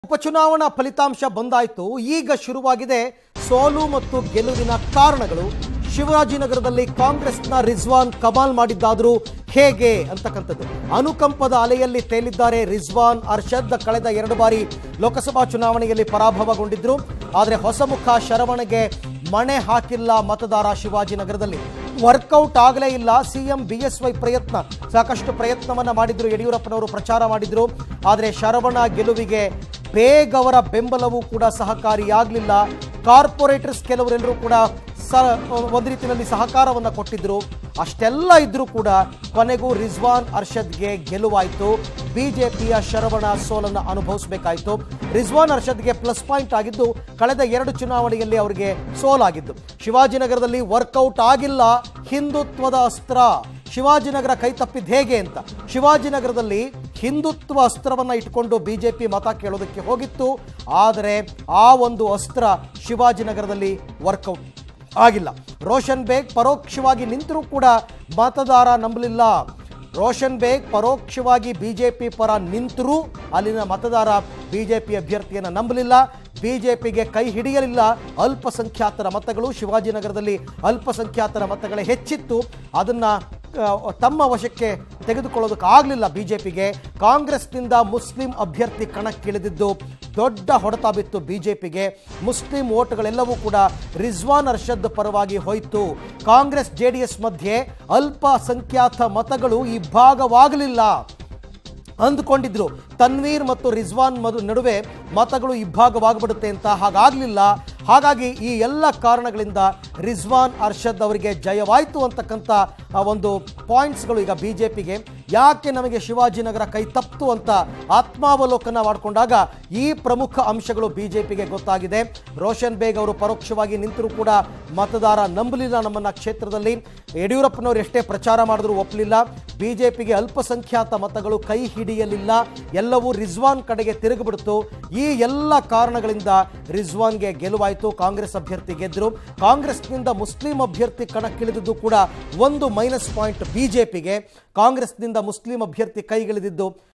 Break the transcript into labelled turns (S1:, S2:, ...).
S1: ಉಪಚುನಾವಣಾ ಫಲಿತಾಂಶ ಬಂದಾಯ್ತು ಈಗ ಶುರುವಾಗಿದೆ ಸೋಲು ಮತ್ತು ಗೆಲುವಿನ ಕಾರಣಗಳು ಶಿವಾಜಿನಗರದಲ್ಲಿ ಕಾಂಗ್ರೆಸ್ನ ರಿಜ್ವಾನ್ ಕಮಾಲ್ ಮಾಡಿದ್ದಾದರೂ ಹೇಗೆ ಅಂತಕ್ಕಂಥದ್ದು ಅನುಕಂಪದ ಅಲೆಯಲ್ಲಿ ತೇಲಿದ್ದಾರೆ ರಿಜ್ವಾನ್ ಅರ್ಷದ್ ಕಳೆದ ಎರಡು ಬಾರಿ ಲೋಕಸಭಾ ಚುನಾವಣೆಯಲ್ಲಿ ಪರಾಭವಗೊಂಡಿದ್ರು ಆದರೆ ಹೊಸಮುಖ ಶರವಣೆಗೆ ಮಣೆ ಹಾಕಿಲ್ಲ ಮತದಾರ ಶಿವಾಜಿನಗರದಲ್ಲಿ ವರ್ಕೌಟ್ ಆಗಲೇ ಇಲ್ಲ ಸಿಎಂ ಬಿ ಎಸ್ ವೈ ಪ್ರಯತ್ನ ಸಾಕಷ್ಟು ಪ್ರಯತ್ನವನ್ನ ಮಾಡಿದ್ರು ಯಡಿಯೂರಪ್ಪನವರು ಪ್ರಚಾರ ಮಾಡಿದ್ರು ಆದರೆ ಶರವಣ ಗೆಲುವಿಗೆ ಬೇಗ್ ಅವರ ಬೆಂಬಲವೂ ಕೂಡ ಸಹಕಾರಿಯಾಗಲಿಲ್ಲ ಕಾರ್ಪೊರೇಟರ್ಸ್ ಕೆಲವರೆಲ್ಲರೂ ಕೂಡ ಸ ಒಂದು ರೀತಿಯಲ್ಲಿ ಸಹಕಾರವನ್ನ ಕೊಟ್ಟಿದ್ರು ಅಷ್ಟೆಲ್ಲ ಇದ್ರೂ ಕೂಡ ಕೊನೆಗೂ ರಿಜ್ವಾನ್ ಅರ್ಷದ್ಗೆ ಗೆಲುವಾಯಿತು ಬಿಜೆಪಿಯ ಶರವಣ ಸೋಲನ್ನು ಅನುಭವಿಸಬೇಕಾಯಿತು ರಿಜ್ವಾನ್ ಅರ್ಷದ್ಗೆ ಪ್ಲಸ್ ಪಾಯಿಂಟ್ ಆಗಿದ್ದು ಕಳೆದ ಎರಡು ಚುನಾವಣೆಯಲ್ಲಿ ಅವರಿಗೆ ಸೋಲಾಗಿದ್ದು ಶಿವಾಜಿನಗರದಲ್ಲಿ ವರ್ಕೌಟ್ ಆಗಿಲ್ಲ ಹಿಂದುತ್ವದ ಅಸ್ತ್ರ ಶಿವಾಜಿನಗರ ಕೈ ತಪ್ಪಿದ್ದು ಹೇಗೆ ಅಂತ ಶಿವಾಜಿನಗರದಲ್ಲಿ ಹಿಂದುತ್ವ ಅಸ್ತ್ರವನ್ನ ಇಟ್ಕೊಂಡು ಬಿಜೆಪಿ ಮತ ಕೇಳೋದಕ್ಕೆ ಹೋಗಿತ್ತು ಆದರೆ ಆ ಒಂದು ಅಸ್ತ್ರ ಶಿವಾಜಿನಗರದಲ್ಲಿ ವರ್ಕೌಟ್ ಆಗಿಲ್ಲ ರೋಷನ್ ಬೇಗ್ ಪರೋಕ್ಷವಾಗಿ ನಿಂತರೂ ಕೂಡ ಮತದಾರ ನಂಬಲಿಲ್ಲ ರೋಷನ್ ಬೇಗ್ ಪರೋಕ್ಷವಾಗಿ ಬಿಜೆಪಿ ಪರ ನಿಂತರೂ ಅಲ್ಲಿನ ಮತದಾರ ಬಿಜೆಪಿ ಅಭ್ಯರ್ಥಿಯನ್ನು ನಂಬಲಿಲ್ಲ ಬಿಜೆಪಿಗೆ ಕೈ ಹಿಡಿಯಲಿಲ್ಲ ಅಲ್ಪಸಂಖ್ಯಾತರ ಮತಗಳು ಶಿವಾಜಿನಗರದಲ್ಲಿ ಅಲ್ಪಸಂಖ್ಯಾತರ ಮತಗಳೇ ಹೆಚ್ಚಿತ್ತು ಅದನ್ನ ಆ, ತಮ್ಮ ವಶಕ್ಕೆ ತೆಗೆದುಕೊಳ್ಳೋದಕ್ಕೆ ಆಗಲಿಲ್ಲ ಬಿಜೆಪಿಗೆ ಕಾಂಗ್ರೆಸ್ನಿಂದ ಮುಸ್ಲಿಂ ಅಭ್ಯರ್ಥಿ ಕಣಕ್ಕಿಳಿದಿದ್ದು ದೊಡ್ಡ ಹೊಡೆತ ಬಿತ್ತು ಬಿಜೆಪಿಗೆ ಮುಸ್ಲಿಂ ಓಟ್ಗಳೆಲ್ಲವೂ ಕೂಡ ರಿಜ್ವಾನ್ ಅರ್ಷದ್ ಪರವಾಗಿ ಹೋಯಿತು ಕಾಂಗ್ರೆಸ್ ಜೆಡಿಎಸ್ ಮಧ್ಯೆ ಅಲ್ಪಸಂಖ್ಯಾತ ಮತಗಳು ಇಬ್ಬಾಗವಾಗಲಿಲ್ಲ ಅಂದುಕೊಂಡಿದ್ರು ತನ್ವೀರ್ ಮತ್ತು ರಿಜ್ವಾನ್ ಮದು ನಡುವೆ ಮತಗಳು ಇಬ್ಬಾಗವಾಗ್ಬಿಡುತ್ತೆ ಅಂತ ಹಾಗಾಗಲಿಲ್ಲ ಹಾಗಾಗಿ ಈ ಎಲ್ಲ ಕಾರಣಗಳಿಂದ ರಿಜ್ವಾನ್ ಅರ್ಷದ್ ಅವರಿಗೆ ಜಯವಾಯಿತು ಅಂತಕ್ಕಂಥ ಆ ಒಂದು ಪಾಯಿಂಟ್ಸ್ಗಳು ಈಗ ಬಿ ಜೆ ಪಿಗೆ ಯಾಕೆ ನಮಗೆ ಶಿವಾಜಿನಗರ ಕೈ ತಪ್ತು ಅಂತ ಆತ್ಮಾವಲೋಕನ ಮಾಡಿಕೊಂಡಾಗ ಈ ಪ್ರಮುಖ ಅಂಶಗಳು ಬಿ ಜೆ ಪಿಗೆ ಗೊತ್ತಾಗಿದೆ ರೋಷನ್ ಬೇಗ್ ಅವರು ಪರೋಕ್ಷವಾಗಿ ನಿಂತರೂ ಕೂಡ ಮತದಾರ ನಂಬಲಿಲ್ಲ ನಮ್ಮನ್ನ ಕ್ಷೇತ್ರದಲ್ಲಿ ಯಡಿಯೂರಪ್ಪನವರು ಎಷ್ಟೇ ಪ್ರಚಾರ ಮಾಡಿದ್ರು ಒಪ್ಪಲಿಲ್ಲ ಬಿಜೆಪಿಗೆ ಅಲ್ಪಸಂಖ್ಯಾತ ಮತಗಳು ಕೈ ಹಿಡಿಯಲಿಲ್ಲ ಎಲ್ಲವೂ ರಿಜ್ವಾನ್ ಕಡೆಗೆ ತಿರುಗಿಬಿಡ್ತು ಈ ಎಲ್ಲ ಕಾರಣಗಳಿಂದ ರಿಜ್ವಾನ್ಗೆ ಗೆಲುವಾಯಿತು ಕಾಂಗ್ರೆಸ್ ಅಭ್ಯರ್ಥಿ ಗೆದ್ದರು ಕಾಂಗ್ರೆಸ್ನಿಂದ ಮುಸ್ಲಿಂ ಅಭ್ಯರ್ಥಿ ಕಣಕ್ಕಿಳಿದಿದ್ದು ಕೂಡ ಒಂದು ಮೈನಸ್ ಪಾಯಿಂಟ್ ಬಿಜೆಪಿಗೆ ಕಾಂಗ್ರೆಸ್ನಿಂದ ಮುಸ್ಲಿಂ ಅಭ್ಯರ್ಥಿ ಕೈಗಿಳಿದಿದ್ದು